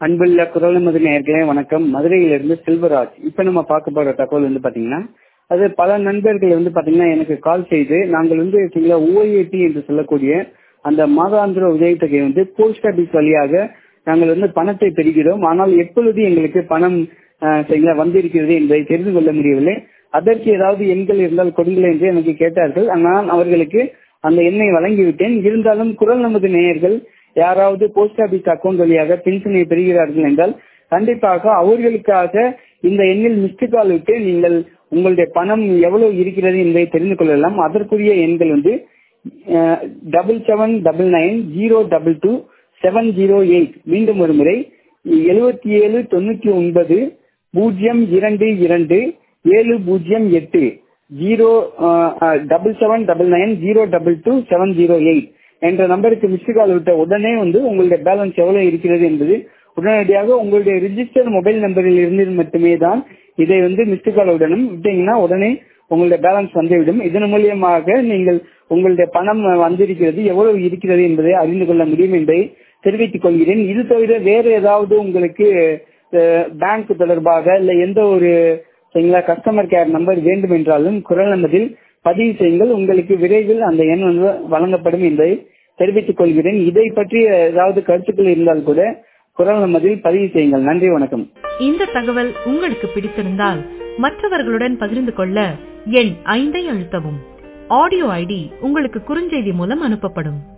அன்புள்ள குரல் நமது நேர்களே வணக்கம் மதுரையிலிருந்து செல்வராஜ் இப்ப நம்ம பார்க்க போற தகவல் வந்து பாத்தீங்கன்னா அது பல நண்பர்கள் வந்து பாத்தீங்கன்னா எனக்கு கால் செய்து நாங்கள் வந்து சரிங்களா ஓஏடி என்று சொல்லக்கூடிய அந்த மாதாந்திர உதவித்தொகை வந்து போஸ்ட் ஆபீஸ் வழியாக நாங்கள் வந்து பணத்தை பெறுகிறோம் ஆனால் எப்பொழுது எங்களுக்கு பணம் அஹ், சரிங்களா வந்திருக்கிறது என்பதை தெரிந்து கொள்ள முடியவில்லை அதற்கு ஏதாவது எண்கள் இருந்தால் கொடுங்கள் என்று எனக்கு கேட்டார்கள் ஆனால் அவர்களுக்கு அந்த எண்ணை வழங்கிவிட்டேன் இருந்தாலும் குரல் நமது நேயர்கள் யாராவது போஸ்ட் ஆபீஸ் அக்கௌண்ட் வழியாக பென்ஷனை பெறுகிறார்கள் என்றால் கண்டிப்பாக அவர்களுக்காக இந்த எண்ணில் மிஸ்டு கால் விட்டு நீங்கள் உங்களுடைய பணம் எவ்வளவு இருக்கிறது என்பதை தெரிந்து கொள்ளலாம் அதற்குரிய எண்கள் வந்து double seven double nine zero double two seven zero eight மீண்டும் ஒரு முறை எழுபத்தி ஏழு தொண்ணூத்தி ஒன்பது பூஜ்ஜியம் இரண்டு இரண்டு ஏழு பூஜ்ஜியம் எட்டு zero double seven double nine zero double two seven zero eight என்ற நம்பருக்கு மிஸ்டு கால் விட்ட உடனே வந்து உங்களுடைய பேலன்ஸ் எவ்வளவு இருக்கிறது என்பது உடனடியாக உங்களுடைய ரிஜிஸ்டர் மொபைல் நம்பரில் இருந்து மட்டுமே தான் இதை வந்து மிஸ்டு கால் உடனும் விட்டீங்கன்னா உடனே உங்களுடைய பேலன்ஸ் வந்துவிடும் இதன் மூலியமாக நீங்கள் உங்களுடைய பணம் வந்திருக்கிறது எவ்வளவு இருக்கிறது என்பதை அறிந்து கொள்ள முடியும் என்பதை தெரிவித்துக் கொள்கிறேன் இது தவிர வேற ஏதாவது உங்களுக்கு பேங்க் தொடர்பாக இல்ல எந்த ஒரு சரிங்களா கஸ்டமர் கேர் நம்பர் வேண்டும் என்றாலும் குரல் நம்பரில் பதிவு செய்யுங்கள் உங்களுக்கு விரைவில் அந்த எண் வந்து வழங்கப்படும் என்பதை தெரிவித்துக் கொள்கிறேன் இதை பற்றி ஏதாவது கருத்துக்கள் இருந்தால் கூட குரல் நம்பரில் பதிவு செய்யுங்கள் நன்றி வணக்கம் இந்த தகவல் உங்களுக்கு பிடித்திருந்தால் மற்றவர்களுடன் பகிர்ந்து கொள்ள எண் ஐந்தை அழுத்தவும் ஆடியோ ஐடி உங்களுக்கு குறுஞ்செய்தி மூலம் அனுப்பப்படும்